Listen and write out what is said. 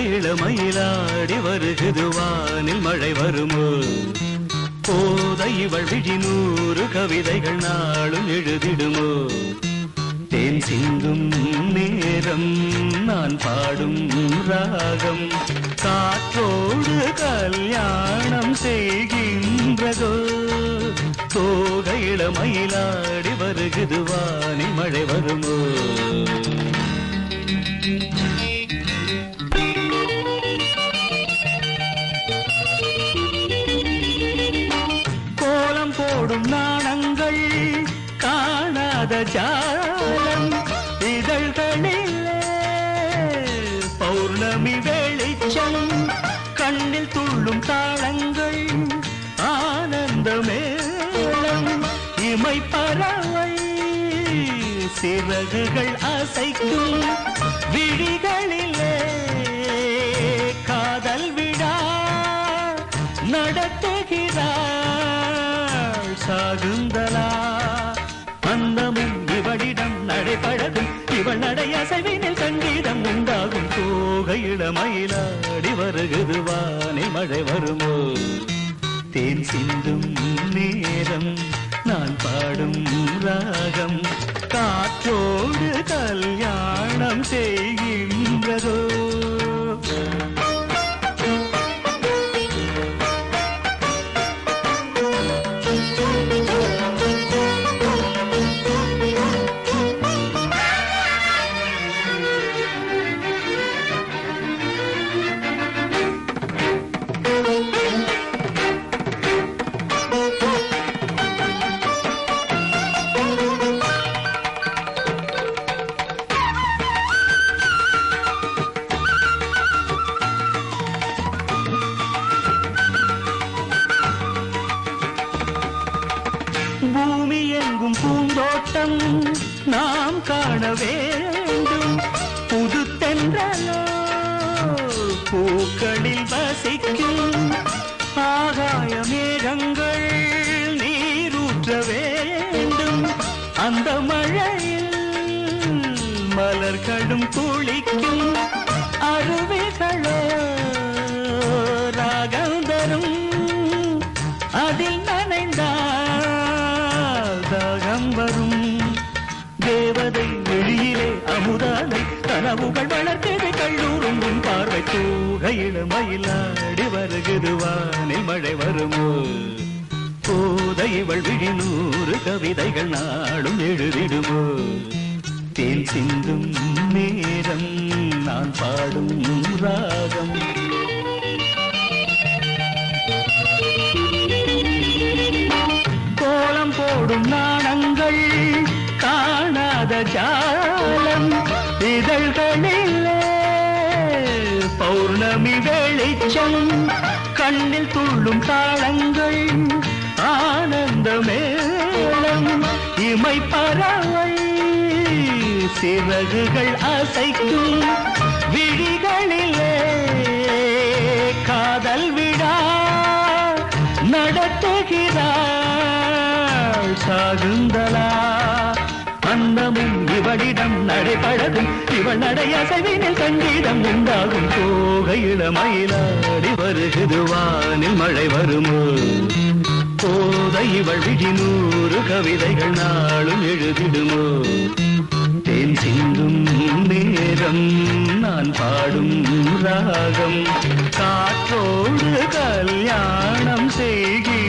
கோகையில மயிலாடி வருகுது வானில் மழை வருமோ போதை இவள் விழி நூறு கவிதைகள் நாளும் எழுதிடுமோ தேன் சிந்தும் நேரம் நான் பாடும் ராகம் காற்றோடு கல்யாணம் செய்கின்றதோ தோகையில மயிலாடி வருகுது வானி மழை வருமோ கோலம் போடும் நாணங்கள் காணாத ஜாலம் இதழ்களிலே பௌர்ணமி வெளிச்சம் கண்ணில் துள்ளும் தாளங்கள் ஆனந்த மேளம் இமை பறவை சிறகுகள் அசைக்கும் விழிகளிலே காதல் விழா நடத்துகிறாள் சாகுந்தலா அந்தமும் இவளிடம் நடைபழகும் இவள் நடை அசைவினில் சங்கீதம் உண்டாகும் தோகையிட மயிலாடி வருகுது வானில் மழை வருமோ தேன் சிந்தும் நேரம் நான் பாடும் ராகம் காற்றோடு கல்யாணம் செய்கின்றதோ பூமி எங்கும் பூந்தோட்டம் நாம் காண வேண்டும் புது தென்றலோ பூக்களில் வசிக்கும் ஆகாய மேகங்கள் நீரூற்ற வேண்டும் அந்த மழையில் மலர்களும் குளிக்கும் அருவிகளோ ராகம் தரும் அதில் நனைந்தால் தாகம் வரும் தேவதை வெளியிலே அமுதானை கனவுகள் வளர்த்தது கல்லூரும் உன் பார்வை தூகையில மயிலாடி வருகுது வானில் மழை வருமோ போதை இவள் விழி நூறு கவிதைகள் நாளும் எழுதிடுமோ தேன் சிந்தும் நேரம் நான் பாடும் ராகம் கோலம் போடும் நாணங்கள் காணாத ஜாலம் இதழ்களிலே பௌர்ணமி வெளிச்சம் கண்ணில் துள்ளும் தாளங்கள் ஆனந்த மேளம் இமை பறவை சிறகுகள் அசைக்கும் விழிகளிலே காதல் விழா நடத்துகிறாள் சாகுந்தலா அன்னமும் இவளிடம் நடைபழகும் இவள் நடை அசைவினில் சங்கீதம் உண்டாகும் போகையில மயிலாடி வருகுது வானில் மழை வருமோ போதை இவள் விழி நூறு கவிதைகள் நாளும் எழுதிடுமோ தேன் சிந்தும் நேரம் நான் பாடும் ராகம் காற்றோடு கல்யாணம் செய்கிறேன்